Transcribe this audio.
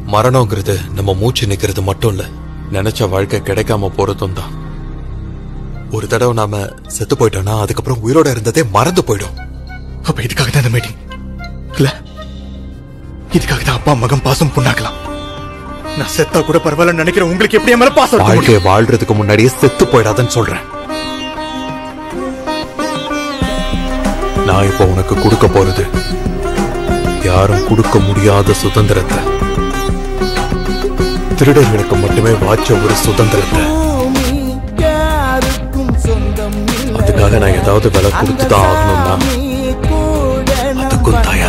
மரணங்கிறது நம்ம மூச்சு நிக்கிறது மட்டும் இல்ல நினைச்ச வாழ்க்கை கிடைக்காம போறதும் தான் ஒரு தடவை நாம செத்து போயிட்டோம்னா அதுக்கப்புறம் உயிரோட இருந்ததே மறந்து போயிடும் அப்ப இதுக்காக தான் இந்த மீட்டிங் இல்ல இதுக்காக தான் அப்பா மகன் பாசம் புண்ணாக்கலாம் நான் செத்தா கூட பரவாயில்ல நினைக்கிறேன் உங்களுக்கு எப்படி என் மேல பாசம் இருக்க முடியும்? வாழ்க்கையை வாழ்றதுக்கு முன்னாடியே செத்து போயிடாதன்னு சொல்றேன் நான் இப்போ உனக்கு கொடுக்க போறது யாரும் கொடுக்க முடியாத சுதந்திரத்தை திருடர்களுக்கு மட்டுமே வாச்ச ஒரு சுதந்திரத்தை அதுக்காக நான் ஏதாவது விலை கொடுத்துதான் ஆகணும்னா அதுக்கும் தயார்